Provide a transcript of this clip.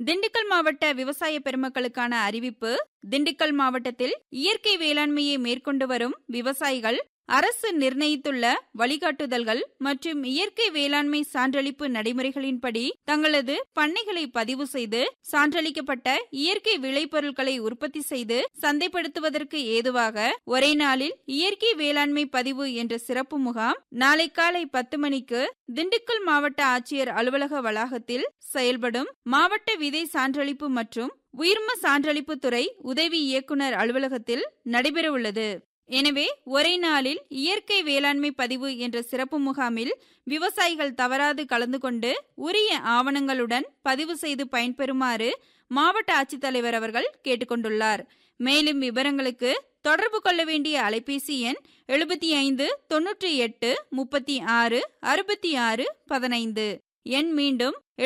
திண்டுக்கல் மாவட்ட விவசாய பெருமக்களுக்கான அறிவிப்பு திண்டுக்கல் மாவட்டத்தில் இயற்கை வேளாண்மையை மேற்கொண்டு வரும் விவசாயிகள் அரசு நிர்ணயித்துள்ள வழிகாட்டுதல்கள் மற்றும் இயற்கை வேளாண்மை சான்றளிப்பு நடைமுறைகளின்படி தங்களது பண்ணைகளை பதிவு செய்து சான்றளிக்கப்பட்ட இயற்கை விளைபொருட்களை உற்பத்தி செய்து சந்தைப்படுத்துவதற்கு ஏதுவாக ஒரே நாளில் இயற்கை வேளாண்மை பதிவு என்ற சிறப்பு முகாம் நாளை காலை பத்து மணிக்கு திண்டுக்கல் மாவட்ட ஆட்சியர் அலுவலக வளாகத்தில் செயல்படும் மாவட்ட விதை சான்றளிப்பு மற்றும் உயிர்ம சான்றளிப்பு துறை உதவி இயக்குனர் அலுவலகத்தில் நடைபெறவுள்ளது எனவே ஒரே நாளில் இயற்கை வேளாண்மை பதிவு என்ற சிறப்பு முகாமில் விவசாயிகள் தவறாது கலந்து கொண்டு உரிய ஆவணங்களுடன் பதிவு செய்து பயன்பெறுமாறு மாவட்ட ஆட்சித்தலைவர் அவர்கள் கேட்டுக்கொண்டுள்ளார் மேலும் விவரங்களுக்கு தொடர்பு கொள்ள வேண்டிய அலைபேசி எண் எழுபத்தி ஐந்து தொன்னூற்றி எட்டு முப்பத்தி ஆறு அறுபத்தி ஆறு பதினைந்து எண் மீண்டும்